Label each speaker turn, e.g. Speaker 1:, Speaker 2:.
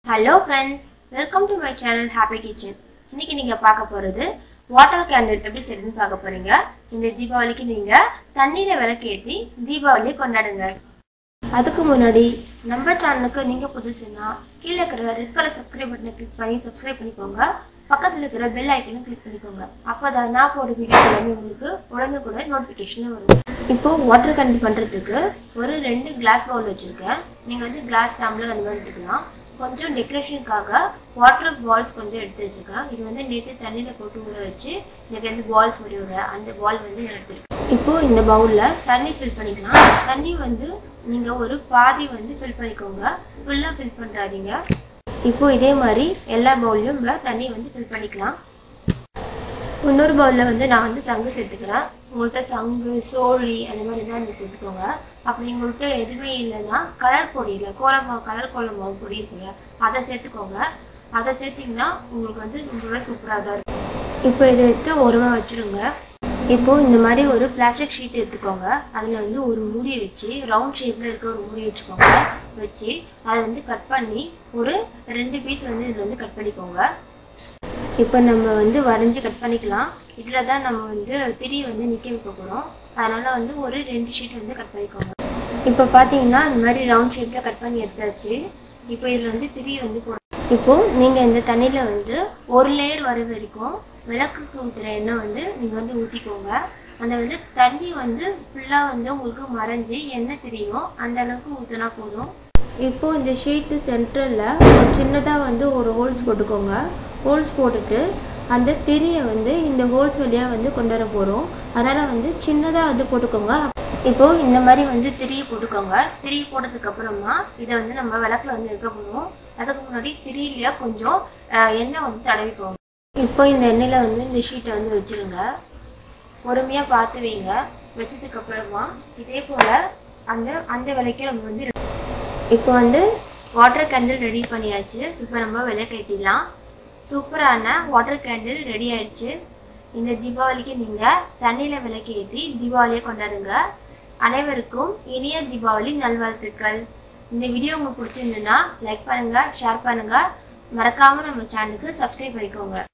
Speaker 1: hello friends welcome to my channel Happy Kitchen இன்னைக்கு நீங்கள் பார்க்க போகிறது வாட்டர் கேண்டில் எப்படி செய்யுதுன்னு பார்க்க போறீங்க இந்த தீபாவளிக்கு நீங்கள் தண்ணியில் விளக்கேற்றி தீபாவளியை கொண்டாடுங்க அதுக்கு முன்னாடி நம்ம சேனலுக்கு நீங்கள் புதுசுன்னா கீழே இருக்கிற ரெட் கலர் சப்ஸ்கிரைப் பட்டனை கிளிக் பண்ணி சப்ஸ்கிரைப் பண்ணிக்கோங்க பக்கத்தில் இருக்கிற பெல் ஐக்கனை கிளிக் பண்ணிக்கோங்க அப்போ தான் நான் போட வீடியோ எல்லாமே உங்களுக்கு உடனுக்குடன் நோட்டிஃபிகேஷன் வரும் இப்போ வாட்டர் கேண்டில் பண்ணுறதுக்கு ஒரு ரெண்டு கிளாஸ் பவுல் வச்சுருக்கேன் நீங்கள் வந்து கிளாஸ் டம்ளர் அந்த மாதிரி எடுத்துக்கலாம் கொஞ்சம் டெக்கரேஷனுக்காக வாட்டர் பால்ஸ் கொஞ்சம் எடுத்து வச்சுருக்கேன் இது வந்து நேற்று தண்ணியில் போட்டு ஊற வச்சு எனக்கு வந்து பால்ஸ் மாதிரி விடுற அந்த பால் வந்து நான் எடுத்துருக்கேன் இப்போ இந்த பவுலில் தண்ணி ஃபில் பண்ணிக்கலாம் தண்ணி வந்து நீங்கள் ஒரு பாதி வந்து ஃபில் பண்ணிக்கோங்க ஃபுல்லாக ஃபில் பண்ணுறாதீங்க இப்போ இதே மாதிரி எல்லா பவுல்லையும் நம்ம தண்ணி வந்து ஃபில் பண்ணிக்கலாம் இன்னொரு பவுலில் வந்து நான் வந்து சங்கு சேர்த்துக்கிறேன் உங்கள்கிட்ட சங்கு சோழி அந்த மாதிரி தான் நீங்கள் சேர்த்துக்கோங்க அப்படி உங்கள்கிட்ட எதுவுமே இல்லைன்னா கலர் பொடி இல்லை கோலமாவு கலர் கோலமாவு பொடி இருக்குல்ல அதை சேர்த்துக்கோங்க அதை சேர்த்திங்கன்னா உங்களுக்கு வந்து ரொம்பவே சூப்பராக தான் இருக்கும் இப்போ இதை எடுத்து ஓரமாக வச்சுருங்க இப்போ இந்த மாதிரி ஒரு பிளாஸ்டிக் ஷீட் எடுத்துக்கோங்க அதில் வந்து ஒரு மூடி வச்சு ரவுண்ட் ஷேப்பில் இருக்க ஒரு மூடி வச்சுக்கோங்க வச்சு அதை வந்து கட் பண்ணி ஒரு ரெண்டு பீஸ் வந்து இதில் வந்து கட் பண்ணிக்கோங்க இப்போ நம்ம வந்து வரைஞ்சி கட் பண்ணிக்கலாம் இதில் தான் நம்ம வந்து திரி வந்து நிற்க வைக்க போகிறோம் அதனால் வந்து ஒரு ரெண்டு ஷீட் வந்து கட் பண்ணிக்கோங்க இப்போ பார்த்தீங்கன்னா இந்த மாதிரி ரவுண்ட் ஷேப்பில் கட் பண்ணி எடுத்தாச்சு இப்போ இதில் வந்து திரி வந்து போட இப்போது நீங்கள் இந்த தண்ணியில் வந்து ஒரு லேயர் வர வரைக்கும் விளக்குக்கு ஊற்றுற எண்ணெய் வந்து நீங்கள் வந்து ஊற்றிக்கோங்க அந்த வந்து தண்ணி வந்து ஃபுல்லாக வந்து உங்களுக்கு மறைஞ்சி எண்ணெய் தெரியும் அந்த அளவுக்கு ஊற்றினா போதும் இப்போ இந்த ஷீட்டு சென்டரில் ஒரு சின்னதாக வந்து ஒரு ஹோல்ஸ் போட்டுக்கோங்க ஹோல்ஸ் போட்டுட்டு அந்த திரியை வந்து இந்த ஹோல்ஸ் வழியாக வந்து கொண்டு வர போகிறோம் அதனால் வந்து சின்னதாக வந்து போட்டுக்கோங்க இப்போது இந்த மாதிரி வந்து திரியை போட்டுக்கோங்க திரி போட்டதுக்கு அப்புறமா இதை வந்து நம்ம விளக்கில் வந்து இருக்க போகிறோம் அதுக்கு முன்னாடி திரியில கொஞ்சம் அஹ், எண்ணெய் வந்து தடவிக்கோங்க இப்போ இந்த எண்ணெயில் வந்து இந்த ஷீட்டை வந்து வச்சுருங்க பொறுமையாக பார்த்து வைங்க வச்சதுக்கு அப்புறமா இதே போல் அந்த அந்த விலைக்கு நம்ம வந்து இப்போ வந்து வாட்டர் கேண்டில் ரெடி பண்ணியாச்சு இப்போ நம்ம விளக்கேற்றிடலாம் சூப்பரான வாட்டர் கேண்டில் ரெடி ஆயிடுச்சு இந்த தீபாவளிக்கு நீங்கள் தண்ணியில் விளக்கேற்றி தீபாவளியை கொண்டாடுங்க அனைவருக்கும் இனிய தீபாவளி நல்வாழ்த்துக்கள் இந்த வீடியோ உங்களுக்கு பிடிச்சிருந்துன்னா லைக் பண்ணுங்கள் ஷேர் பண்ணுங்கள் மறக்காமல் நம்ம சேனலுக்கு சப்ஸ்கிரைப் பண்ணிக்கோங்க